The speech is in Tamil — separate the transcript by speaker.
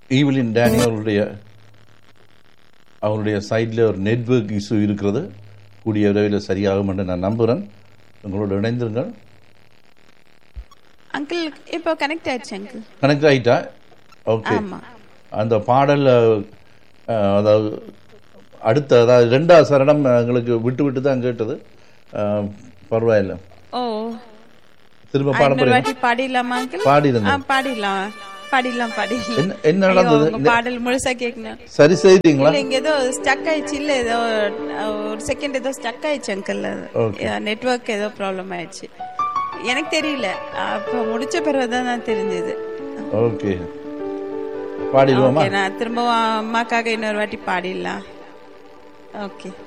Speaker 1: ஈவிலின் டேனி அவருடைய அவருடைய சைடில் ஒரு நெட்வொர்க் இஷ்யூ இருக்கிறது கூடிய விரைவில் சரியாகும் என்று நான் நம்புகிறேன் உங்களோட இணைந்திருங்கள்
Speaker 2: அங்கிள் இப்போ கனெக்ட் ஆயிடுச்சு அங்கிள்
Speaker 1: கனெக்ட் ஆகிட்டா ஓகே
Speaker 2: ஆமா
Speaker 1: அந்த பாடல் அஹ், அதாவது அடுத்த அதாவது ரெண்டாவது சரணம் எங்களுக்கு விட்டு விட்டு தான் கேட்டது அஹ், பரவாயில்ல
Speaker 2: ஓ
Speaker 1: திரும்ப பாட
Speaker 2: இன்னொரு
Speaker 1: போறீங்க
Speaker 2: வாட்டி பாடிடலாமா அங்கிள் ஆ
Speaker 1: பாடிருந்தேன்
Speaker 2: பாடிடலாம் பாடிடலாம் பாடிடலாம்
Speaker 1: என்ன என்ன
Speaker 2: ஐயோ,
Speaker 1: நடந்தது
Speaker 2: உங்க பாடல் முழுசா கேட்கணும்
Speaker 1: சரி செய்தீங்களா
Speaker 2: இல்ல இங்க ஏதோ ஸ்டக் ஆயிடுச்சு இல்ல ஏதோ அஹ், ஒரு செகண்ட் ஏதோ ஸ்டக் ஆயிடுச்சு அங்கிள்
Speaker 1: Okay.
Speaker 2: நெட்வொர்க் ஏதோ ப்ராப்ளம் ஆயிடுச்சு எனக்கு தெரியல அப்ப முடிச்ச பிறகுதான் தான் தெரிஞ்சது
Speaker 1: ஓகே பாடிடுவோமா
Speaker 2: ஓகே நான் திரும்பவும் அம்மாக்காக இன்னொரு வாட்டி பாடிடலாம் ஓகே